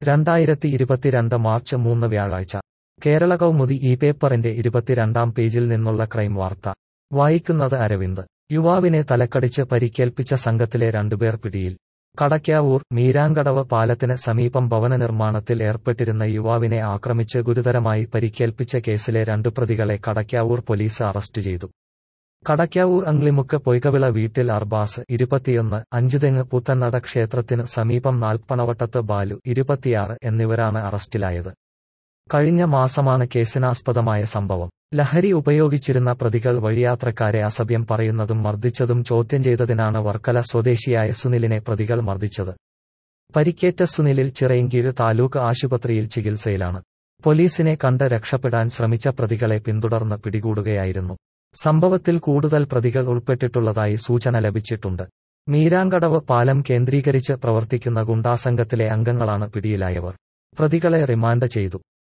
രണ്ടായിരത്തി ഇരുപത്തിരണ്ട് മാർച്ച് മൂന്ന് വ്യാഴാഴ്ച കേരള കൗമുദി ഈ പേപ്പറിന്റെ ഇരുപത്തിരണ്ടാം പേജിൽ നിന്നുള്ള ക്രൈം വാർത്ത വായിക്കുന്നത് അരവിന്ദ് യുവാവിനെ തലക്കടിച്ച് പരിക്കേൽപ്പിച്ച സംഘത്തിലെ രണ്ടുപേർ പിടിയിൽ കടയ്ക്കാവൂർ മീരാങ്കടവ് പാലത്തിന് സമീപം ഭവന നിർമ്മാണത്തിൽ ഏർപ്പെട്ടിരുന്ന യുവാവിനെ ആക്രമിച്ച് ഗുരുതരമായി പരിക്കേൽപ്പിച്ച കേസിലെ രണ്ടു പ്രതികളെ കടയ്ക്കാവൂർ പോലീസ് അറസ്റ്റ് ചെയ്തു കടയ്ക്കാവൂർ അങ്ലിമുക്ക് പൊയ്കവിള വീട്ടിൽ അർബാസ് ഇരുപത്തിയൊന്ന് അഞ്ചുതെങ്ങ് പുത്തന്നട ക്ഷേത്രത്തിനു സമീപം നാൽപ്പണവട്ടത്ത് ബാലു ഇരുപത്തിയാറ് എന്നിവരാണ് അറസ്റ്റിലായത് കഴിഞ്ഞ മാസമാണ് കേസിനാസ്പദമായ സംഭവം ലഹരി ഉപയോഗിച്ചിരുന്ന പ്രതികൾ വഴിയാത്രക്കാരെ അസഭ്യം പറയുന്നതും മർദ്ദിച്ചതും ചോദ്യം ചെയ്തതിനാണ് വർക്കല സ്വദേശിയായ സുനിലിനെ പ്രതികൾ മർദ്ദിച്ചത് പരിക്കേറ്റ സുനിലിൽ ചിറയൻകീഴ് താലൂക്ക് ആശുപത്രിയിൽ ചികിത്സയിലാണ് പോലീസിനെ കണ്ട് രക്ഷപ്പെടാൻ ശ്രമിച്ച പ്രതികളെ പിന്തുടർന്ന് പിടികൂടുകയായിരുന്നു സംഭവത്തിൽ കൂടുതൽ പ്രതികൾ ഉൾപ്പെട്ടിട്ടുള്ളതായി സൂചന ലഭിച്ചിട്ടുണ്ട് മീരാങ്കടവ് പാലം കേന്ദ്രീകരിച്ച് പ്രവർത്തിക്കുന്ന ഗുണ്ടാസംഘത്തിലെ അംഗങ്ങളാണ് പിടിയിലായവർ പ്രതികളെ റിമാൻഡ് ചെയ്തു